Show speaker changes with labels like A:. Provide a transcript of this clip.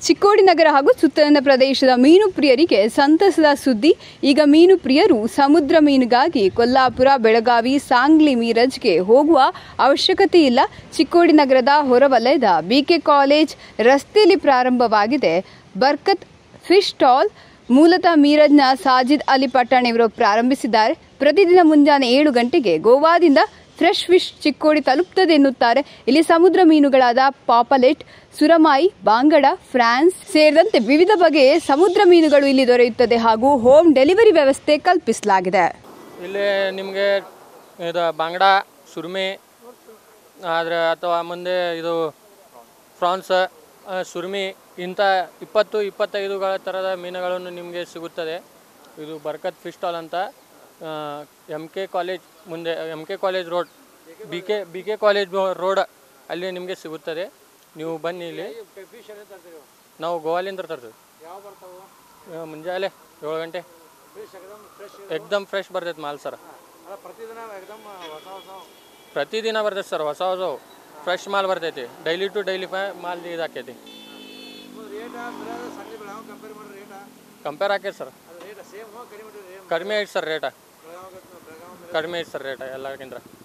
A: ಚಿಕ್ಕೋಡಿ ನಗರ ಹಾಗೂ ಸುತ್ತಲಿನ ಪ್ರದೇಶದ ಮೀನು ಪ್ರಿಯರಿಗೆ ಸಂತಸದ ಸುದ್ದಿ ಈಗ ಮೀನು ಪ್ರಿಯರು ಸಮುದ್ರ ಮೀನಿಗಾಗಿ ಕೊಲ್ಲಾಪುರ ಬೆಳಗಾವಿ ಸಾಂಗ್ಲಿ ಮೀರಜ್ಗೆ ಹೋಗುವ ಅವಶ್ಯಕತೆ ಇಲ್ಲ ಚಿಕ್ಕೋಡಿ ನಗರದ ಹೊರವಲಯದ ಬಿಕೆ ಕಾಲೇಜ್ ರಸ್ತೆಯಲ್ಲಿ ಪ್ರಾರಂಭವಾಗಿದೆ ಬರ್ಕತ್ ಫಿಶ್ ಸ್ಟಾಲ್ ಮೂಲತಃ ಮೀರಜ್ನ ಸಾಜಿದ್ ಅಲಿ ಪಠಾಣ್ ಇವರು ಪ್ರಾರಂಭಿಸಿದ್ದಾರೆ ಪ್ರತಿದಿನ ಮುಂಜಾನೆ ಏಳು ಗಂಟೆಗೆ ಗೋವಾದಿಂದ ಫ್ರೆಶ್ ಫಿಶ್ ಚಿಕ್ಕೋಡಿ ತಲುಪ್ತದೆ ಎನ್ನುತ್ತಾರೆ ಇಲ್ಲಿ ಸಮುದ್ರ ಮೀನುಗಳಾದ ಪಾಪಲೆಟ್ ಸುರಮಾಯಿ ಬಾಂಗಡ ಫ್ರಾನ್ಸ್ ಸೇರಿದಂತೆ ವಿವಿಧ ಬಗೆಯ ಸಮುದ್ರ ಮೀನುಗಳು ಇಲ್ಲಿ ದೊರೆಯುತ್ತದೆ ಹಾಗೂ ಹೋಮ್ ಡೆಲಿವರಿ ವ್ಯವಸ್ಥೆ ಕಲ್ಪಿಸಲಾಗಿದೆ
B: ಇಲ್ಲಿ ನಿಮಗೆ ಇದು ಬಾಂಗ್ಡ ಸುರ್ಮಿ ಆದರೆ ಅಥವಾ ಮುಂದೆ ಇದು ಫ್ರಾನ್ಸ್ ಆ, ಸುರ್ಮಿ ಇಂಥ ಇಪ್ಪತ್ತು ಇಪ್ಪತ್ತೈದುಗಳ ಥರದ ಮೀನುಗಳನ್ನು ನಿಮಗೆ ಸಿಗುತ್ತದೆ ಇದು ಬರ್ಕತ್ ಫಿಶ್ ಸ್ಟಾಲ್ ಅಂತ ಎಮ್ ಕೆ ಕಾಲೇಜ್ ಮುಂದೆ M K college road B K B K college road ಅಲ್ಲಿ ನಿಮಗೆ ಸಿಗುತ್ತದೆ ನೀವು ಬನ್ನಿ ಇಲ್ಲಿ ನಾವು ಗೋವಾಲಿಂದ ತರ್ತೀವಿ ಆ, ಮುಂಜಾನೆ ಏಳು ಗಂಟೆ ಎಕ್ದಮ್ ಫ್ರೆಶ್ ಬರ್ತೈತೆ ಮಾಲ್ ಸರ್ ಪ್ರತಿದಿನ ಬರ್ತೈತೆ ಸರ್ ಹೊಸ ಹೊಸ ಫ್ರೆಶ್ ಮಾಲ್ ಬರ್ತೈತಿ ಡೈಲಿ ಟು ಡೈಲಿ ಮಾಲ್ ಇದು ಆಕೈತಿ ಕಂಪೇರ್ ಆಕೈತಿ ಸರ್ ಕಡಿಮೆ ಐತೆ ಸರ್ ರೇಟ ಕಡಿಮೆ ಐತೆ ಸರ್ ರೇಟ ಎಲ್ಲಕ್ಕಿಂತ